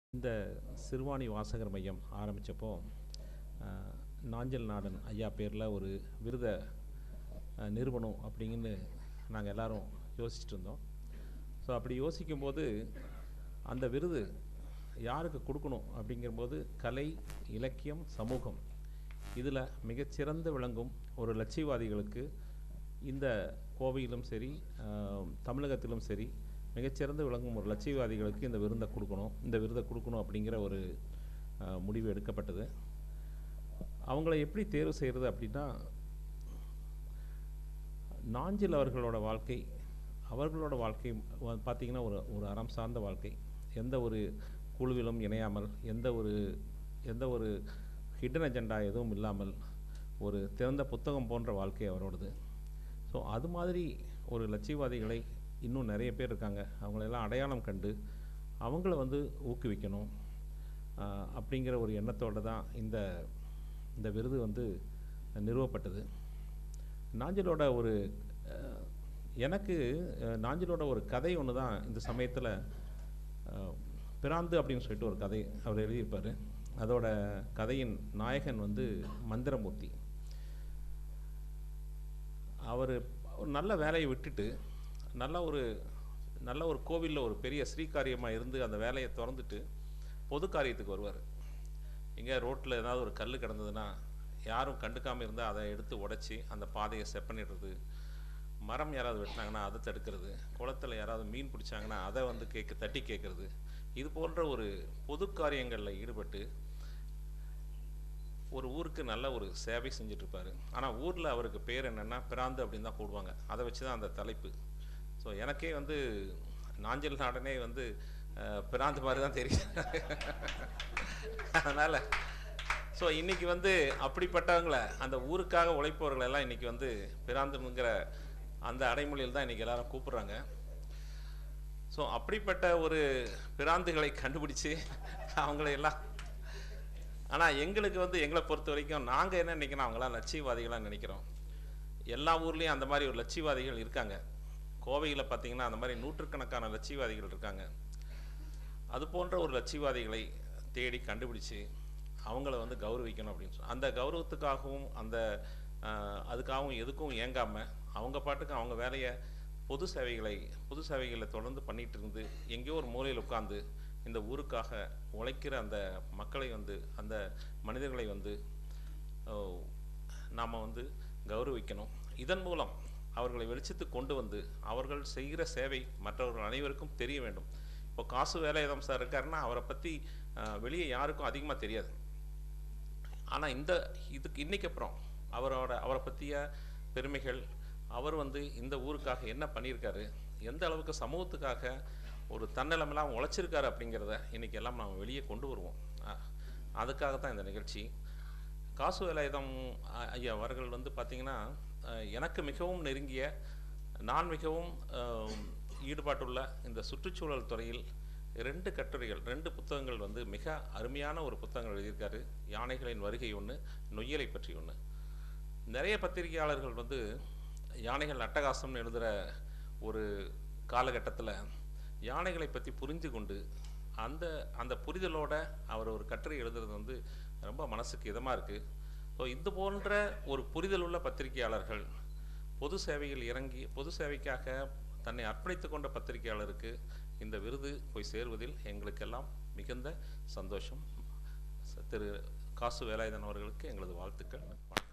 இந்த சிறுவாணி வாசகர் மையம் ஆரம்பித்தப்போ நாஞ்சல் நாடன் ஐயா பேரில் ஒரு விருதை அஹ், நிறுவனம் அப்படிங்கன்னு நாங்கள் எல்லாரும் யோசிச்சுட்டு இருந்தோம் ஸோ அப்படி யோசிக்கும்போது அந்த விருது யாருக்கு கொடுக்கணும் அப்படிங்கும்போது கலை இலக்கியம் சமூகம் இதில் மிகச்சிறந்து விளங்கும் ஒரு லட்சியவாதிகளுக்கு இந்த கோவையிலும் சரி ஆஹ், தமிழகத்திலும் சரி மிகச்சிறந்து விளங்கும் ஒரு லட்சியவாதிகளுக்கு இந்த விருதை கொடுக்கணும் இந்த விருதை கொடுக்கணும் அப்படிங்கிற ஒரு ஆஹ், முடிவு எடுக்கப்பட்டது அவங்கள எப்படி தேர்வு செய்கிறது அப்படின்னா நாஞ்சில் அவர்களோட வாழ்க்கை அவர்களோட வாழ்க்கை வ- பார்த்தீங்கன்னா ஒரு ஒரு அறம் சார்ந்த வாழ்க்கை எந்த ஒரு குழுவிலும் இணையாமல் எந்த ஒரு எந்த ஒரு ஹிடன் அஜெண்டா எதுவும் இல்லாமல் ஒரு திறந்த புத்தகம் போன்ற வாழ்க்கை அவரோடது ஸோ அது மாதிரி ஒரு லட்சியவாதிகளை இன்னும் நிறைய பேர் இருக்காங்க அவங்களெல்லாம் அடையாளம் கண்டு அவங்கள வந்து ஊக்குவிக்கணும் ஆஹ், அப்படிங்கிற ஒரு எண்ணத்தோடு தான் இந்த இந்த விருது வந்து நிறுவப்பட்டது நாஞ்சிலோட ஒரு அஹ், எனக்கு அஹ், நாஞ்சிலோட ஒரு கதை ஒன்று தான் இந்த சமயத்தில் பிராந்து அப்படின்னு சொல்லிட்டு ஒரு கதை அவர் எழுதியிருப்பார் அதோட கதையின் நாயகன் வந்து மந்திரமூர்த்தி அவர் ஒரு நல்ல வேலையை விட்டுட்டு நல்ல ஒரு நல்ல ஒரு கோவிலில் ஒரு பெரிய ஸ்ரீகாரியமாக இருந்து அந்த வேலையை திறந்துட்டு பொது காரியத்துக்கு வருவார் எங்கே ரோட்டில் ஏதாவது ஒரு கல் கிடந்ததுன்னா யாரும் கண்டுக்காமல் இருந்தால் அதை எடுத்து உடைச்சி அந்த பாதையை செட் பண்ணிடுறது மரம் யாராவது வெட்டினாங்கன்னா அதை தடுக்கிறது குளத்துல யாராவது மீன் பிடிச்சாங்கன்னா அதை வந்து கேட்க தட்டி கேட்குறது இது போன்ற ஒரு பொது காரியங்களில் ஈடுபட்டு ஒரு ஊருக்கு நல்ல ஒரு சேவை செஞ்சுட்டு இருப்பாரு ஆனால் ஊரில் அவருக்கு பேர் என்னென்னா பிராந்து அப்படின்னு தான் போடுவாங்க அதை வச்சு தான் அந்த தலைப்பு ஸோ எனக்கே வந்து நாஞ்சல் நாடனே வந்து அஹ், பிராந்து மாதிரி தான் தெரியும் அதனால் ஸோ இன்னைக்கு வந்து அப்படிப்பட்டவங்களை அந்த ஊருக்காக உழைப்பவர்கள் எல்லாம் இன்னைக்கு வந்து பிராந்துங்கிற அந்த அடைமொழியில் தான் இன்னைக்கு எல்லாரும் கூப்பிடுறாங்க ஸோ அப்படிப்பட்ட ஒரு பிராந்துகளை கண்டுபிடிச்சு அவங்களை எல்லாம் ஆனால் எங்களுக்கு வந்து எங்களை பொறுத்த வரைக்கும் நாங்கள் என்ன நினைக்கிறோம் அவங்களாம் லட்சியவாதிகளாக நினைக்கிறோம் எல்லா ஊர்லேயும் அந்த மாதிரி ஒரு லட்சியவாதிகள் இருக்காங்க கோவையில் பார்த்தீங்கன்னா அந்த மாதிரி நூற்றுக்கணக்கான லட்சியவாதிகள் இருக்காங்க அது போன்ற ஒரு லட்சியவாதிகளை தேடி கண்டுபிடிச்சு அவங்கள வந்து கௌரவிக்கணும் அப்படின்னு சொல்லி அந்த கௌரவத்துக்காகவும் அந்த ஆஹ், அதுக்காகவும் எதுக்கும் ஏங்காமல் அவங்க பாட்டுக்கு அவங்க வேலையை பொது சேவைகளை பொது சேவைகளை தொடர்ந்து பண்ணிட்டு இருந்து எங்கேயோ ஒரு மூலையில் உட்காந்து இந்த ஊருக்காக உழைக்கிற அந்த மக்களை வந்து அந்த மனிதர்களை வந்து நாம் வந்து கௌரவிக்கணும் இதன் மூலம் அவர்களை வெளிச்சத்துக்கு கொண்டு வந்து அவர்கள் செய்கிற சேவை மற்றவர்கள் அனைவருக்கும் தெரிய வேண்டும் இப்போ காசு வேலையதம் சார் இருக்காருன்னா அவரை பற்றி வெளியே யாருக்கும் அதிகமாக தெரியாது ஆனால் இந்த இதுக்கு இன்னைக்கு அப்புறம் அவரோட அவரை பற்றிய பெருமைகள் அவர் வந்து இந்த ஊருக்காக என்ன பண்ணியிருக்காரு எந்த அளவுக்கு சமூகத்துக்காக ஒரு தன்னலமெல்லாம் உழைச்சிருக்காரு அப்படிங்கிறத இன்னைக்கு எல்லாம் நாம் வெளியே கொண்டு வருவோம் அஹ், அதுக்காக தான் இந்த நிகழ்ச்சி காசு வேலாயுதம் அ- ஐயா அவர்கள் வந்து பார்த்தீங்கன்னா அஹ், எனக்கு மிகவும் நெருங்கிய நான் மிகவும் அஹ், ஈடுபாட்டுள்ள இந்த சுற்றுச்சூழல் துறையில் ரெண்டு கட்டுரைகள் ரெண்டு புத்தகங்கள் வந்து மிக அருமையான ஒரு புத்தகங்கள் எழுதியிருக்காரு யானைகளின் வருகை ஒன்று நொய்யலை பற்றி ஒன்று நிறைய பத்திரிகையாளர்கள் வந்து யானைகள் அட்டகாசம்னு எழுதுகிற ஒரு காலகட்டத்தில் யானைகளை பற்றி புரிந்து கொண்டு அந்த அந்த புரிதலோட அவர் ஒரு கட்டுரை எழுதுறது வந்து ரொம்ப மனசுக்கு இதமாக இருக்குது ஸோ இது போன்ற ஒரு புரிதல் உள்ள பத்திரிகையாளர்கள் பொது சேவையில் இறங்கி பொது சேவைக்காக தன்னை அர்ப்பணித்து கொண்ட பத்திரிகையாளருக்கு இந்த விருது போய் சேர்வதில் எங்களுக்கெல்லாம் மிகுந்த சந்தோஷம் ச- திரு காசு வேலாயுதன் அவர்களுக்கு எங்களது வாழ்த்துக்கள் வணக்கம்